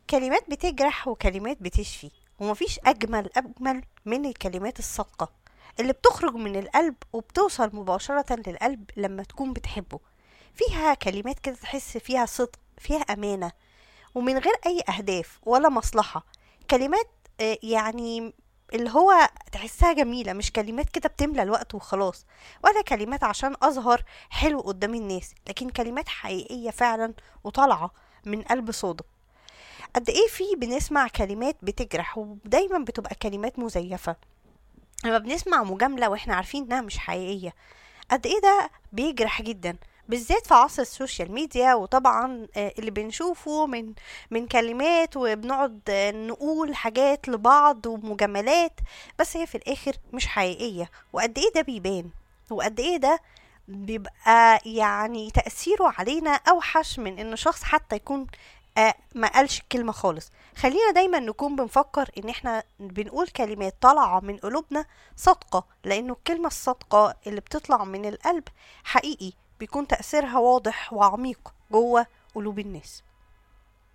كلمات بتجرح وكلمات بتشفي ومفيش أجمل أجمل من الكلمات الصادقة اللي بتخرج من القلب وبتوصل مباشرة للقلب لما تكون بتحبه فيها كلمات كده تحس فيها صدق فيها أمانة ومن غير أي أهداف ولا مصلحة كلمات آه، يعني اللي هو تحسها جميلة مش كلمات كده بتملى الوقت وخلاص ولا كلمات عشان أظهر حلو قدام الناس لكن كلمات حقيقية فعلا وطالعة من قلب صادق قد ايه في بنسمع كلمات بتجرح ودايما بتبقى كلمات مزيفة لما بنسمع مجاملة واحنا عارفين انها مش حقيقية قد ايه ده بيجرح جدا بالذات في عصر السوشيال ميديا وطبعا آه، اللي بنشوفه من من كلمات وبنقعد آه، نقول حاجات لبعض ومجاملات بس هي في الاخر مش حقيقية وقد ايه ده بيبان وقد ايه ده بيبقى يعني تأثيره علينا أوحش من إن شخص حتى يكون آه ما قالش الكلمة خالص خلينا دايما نكون بنفكر إن احنا بنقول كلمات طالعة من قلوبنا صادقة لأنه الكلمة الصادقة اللي بتطلع من القلب حقيقي بيكون تأثيرها واضح وعميق جوه قلوب الناس